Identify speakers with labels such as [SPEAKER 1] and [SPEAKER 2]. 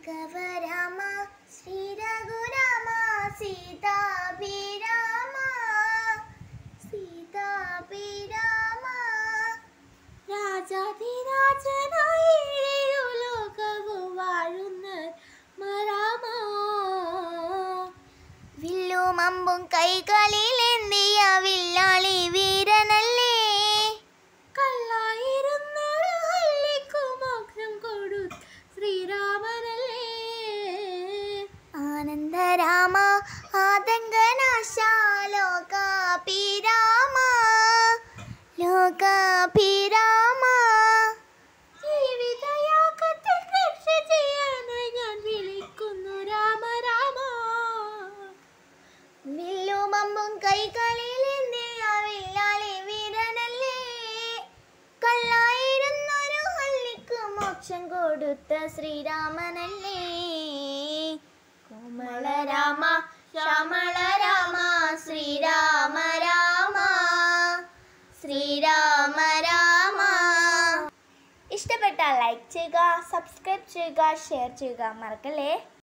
[SPEAKER 1] രാഘവരാമ ശ്രീരഘുരാമ സീതാഭിരാമ സീതാഭിരാമ
[SPEAKER 2] രാജാധിരാജനായി ഏഴു ലോകവും വാഴുന്ന മരാമ
[SPEAKER 1] വില്ലും അമ്പും കൈകളിലേന്തിയ വില്ലാളി വീരനല്ലേ
[SPEAKER 2] കല്ലായിരുന്നൊരു ഹല്ലിക്കു മോക്ഷം കൊടു ശ്രീരാമനല്ലേ
[SPEAKER 1] ആനന്ദരാമ ആതങ്കനാശ ലോകാഭിരാമ ലോകാഭിരാമ
[SPEAKER 2] ജീവിതയാഗത്തിൽ രക്ഷ ചെയ്യാനായി ഞാൻ വിളിക്കുന്നു രാമ രാമ
[SPEAKER 1] വില്ലും അമ്പും കൈകളിലേന്തിയ വില്ലാളി വീരനല്ലേ കല്ലായിരുന്നൊരു ഹല്ലിക്ക് മോക്ഷം കൊടുത്ത ശ്രീരാമനല്ലേ കോമള രാമ ശ്യാമള രാമ ശ്രീരാമ രാമ ശ്രീരാമ രാമ ഇഷ്ടപ്പെട്ടാൽ ലൈക്ക് ചെയ്യുക സബ്സ്ക്രൈബ് ചെയ്യുക ഷെയർ ചെയ്യുക മറക്കല്ലേ